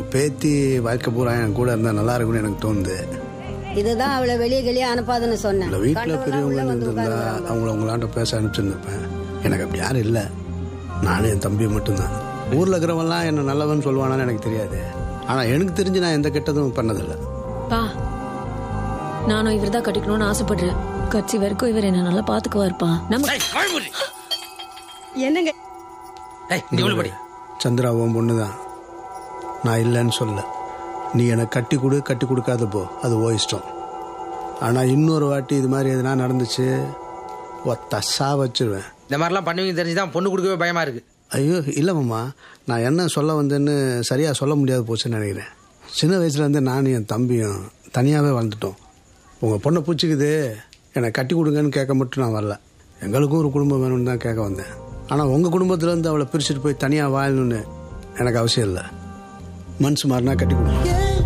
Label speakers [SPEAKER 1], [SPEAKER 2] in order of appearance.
[SPEAKER 1] பேத்தி வாழ்க்கை பூரா என் கூட இருந்தால் நல்லா இருக்கும்னு எனக்கு தோணுது
[SPEAKER 2] இதுதான் அவளை வெளியே வெளியே அனுப்பாதுன்னு சொன்னேன்
[SPEAKER 1] இல்லை வீட்டில்
[SPEAKER 2] கண்டவங்கலாம்
[SPEAKER 1] பெரியவங்க
[SPEAKER 2] உள்ள வந்து
[SPEAKER 1] இருந்திருந்தா
[SPEAKER 2] உட்கார்ந்துக்கிறாங்க.
[SPEAKER 1] அவங்கள உங்களாண்ட பேச அனுப்பிச்சிருந்துருப்பேன் எனக்கு அப்படி யாரும் இல்லை நானும் என் தம்பி மட்டும்தான் ஊரில் இருக்கிறவங்கலாம் என்ன நல்லவன் சொல்லுவானான்னு எனக்கு தெரியாது ஆனால் எனக்கு தெரிஞ்சு நான் எந்த கெட்டதும் பண்ணதில்லை
[SPEAKER 3] பா நானும் இவர் தான் கட்டிக்கணும்னு ஆசைப்படுறேன் கட்சி வரைக்கும் இவர் என்ன நல்லா பாத்துக்குவாருப்பா நம்ம
[SPEAKER 4] ஏய், வாய் மூடி.
[SPEAKER 2] என்னங்க
[SPEAKER 4] ஏய், நீ உள்ள படி
[SPEAKER 1] சந்திரா உன் பொண்ணு தான் நான் இல்லைன்னு சொல்ல நீ எனக்கு கட்டி கொடு கட்டி கொடுக்காத போ அது ஓ இஷ்டம் ஆனால் இன்னொரு வாட்டி இது மாதிரி எதுனா நடந்துச்சு ஒத்த சா வச்சிருவேன்
[SPEAKER 4] இந்த மாதிரிலாம் பண்ணுவீங்க தெரிஞ்சுதான் பொண்ணு கொடுக்கவே பயமா இருக்கு
[SPEAKER 1] ஐயோ இல்லை மாமா நான் என்ன சொல்ல வந்தேன்னு சரியாக சொல்ல முடியாது போச்சுன்னு நினைக்கிறேன் சின்ன வயசுலேருந்து நானும் என் தம்பியும் தனியாகவே வாழ்ந்துட்டோம் உங்கள் பொண்ணை பிடிச்சிக்குது என்னை கட்டி கொடுங்கன்னு கேட்க மட்டும் நான் வரல எங்களுக்கும் ஒரு குடும்பம் வேணும்னு தான் கேட்க வந்தேன் ஆனால் உங்கள் குடும்பத்துலேருந்து அவளை பிரிச்சுட்டு போய் தனியாக வாழணும்னு எனக்கு அவசியம் இல்லை மனசு மாறினா கட்டி கொடுங்க